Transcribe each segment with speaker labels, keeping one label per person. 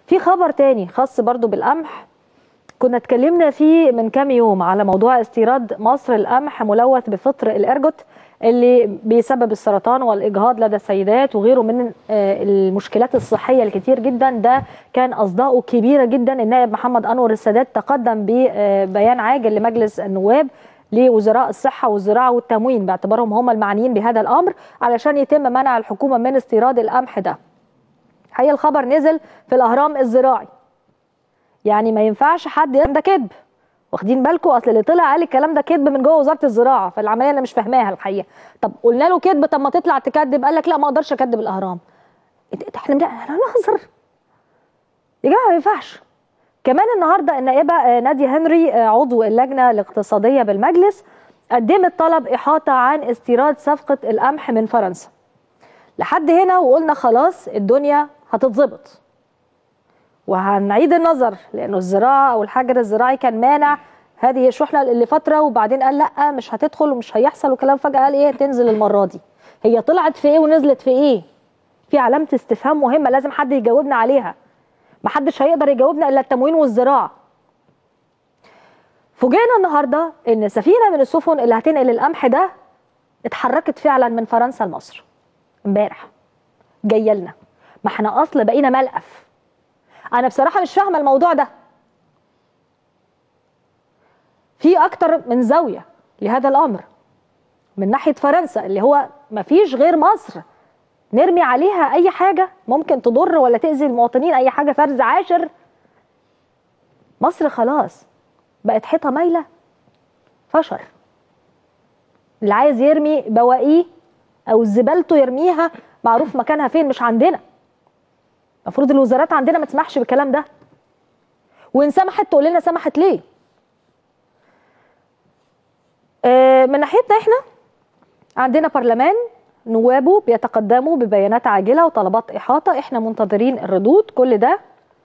Speaker 1: في خبر تاني خاص برضو بالقمح كنا اتكلمنا فيه من كام يوم على موضوع استيراد مصر القمح ملوث بفطر الارجوت اللي بيسبب السرطان والاجهاض لدى السيدات وغيره من المشكلات الصحيه الكتير جدا ده كان اصداؤه كبيره جدا النائب محمد انور السادات تقدم ببيان عاجل لمجلس النواب لوزراء الصحه والزراعه والتموين باعتبارهم هم المعنيين بهذا الامر علشان يتم منع الحكومه من استيراد القمح ده. حقيقه الخبر نزل في الاهرام الزراعي. يعني ما ينفعش حد ده كذب. واخدين بالكم اصل اللي طلع قال الكلام ده كذب من جوه وزاره الزراعه فالعمليه انا مش فاهماها الحقيقه. طب قلنا له كذب طب ما تطلع تكذب قال لك لا ما اقدرش اكذب الاهرام. احنا احنا نهزر. يا جماعه ما ينفعش. كمان النهارده النائبه ناديه هنري عضو اللجنه الاقتصاديه بالمجلس قدمت طلب احاطه عن استيراد صفقه القمح من فرنسا. لحد هنا وقلنا خلاص الدنيا هتتظبط. وهنعيد النظر لانه الزراعه او الحجر الزراعي كان مانع هذه الشحنه لفتره وبعدين قال لا مش هتدخل ومش هيحصل وكلام فجاه قال ايه تنزل المره دي. هي طلعت في ايه ونزلت في ايه؟ في علامه استفهام مهمه لازم حد يجاوبنا عليها. محدش هيقدر يجاوبنا الا التموين والزراعه. فوجئنا النهارده ان سفينه من السفن اللي هتنقل القمح ده اتحركت فعلا من فرنسا لمصر. امبارح. جايه لنا. ما احنا اصل بقينا ملقف. انا بصراحه مش فاهمه الموضوع ده. في اكتر من زاويه لهذا الامر. من ناحيه فرنسا اللي هو ما فيش غير مصر نرمي عليها اي حاجه ممكن تضر ولا تاذي المواطنين اي حاجه فرز عاشر مصر خلاص بقت حيطه مايله فشر اللي عايز يرمي بواقيه او زبالته يرميها معروف مكانها فين مش عندنا المفروض الوزارات عندنا ما تسمحش بالكلام ده وان سمحت تقول لنا سمحت ليه آه من ناحيتنا احنا عندنا برلمان نوابه بيتقدموا ببيانات عاجله وطلبات احاطه احنا منتظرين الردود كل ده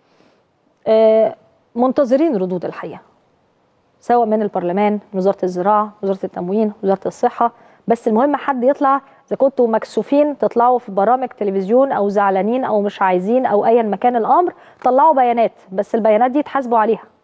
Speaker 1: منتظرين ردود الحقيقه سواء من البرلمان من وزاره الزراعه وزاره التموين وزاره الصحه بس المهم حد يطلع اذا كنتوا مكسوفين تطلعوا في برامج تلفزيون او زعلانين او مش عايزين او ايا مكان الامر طلعوا بيانات بس البيانات دي تحاسبوا عليها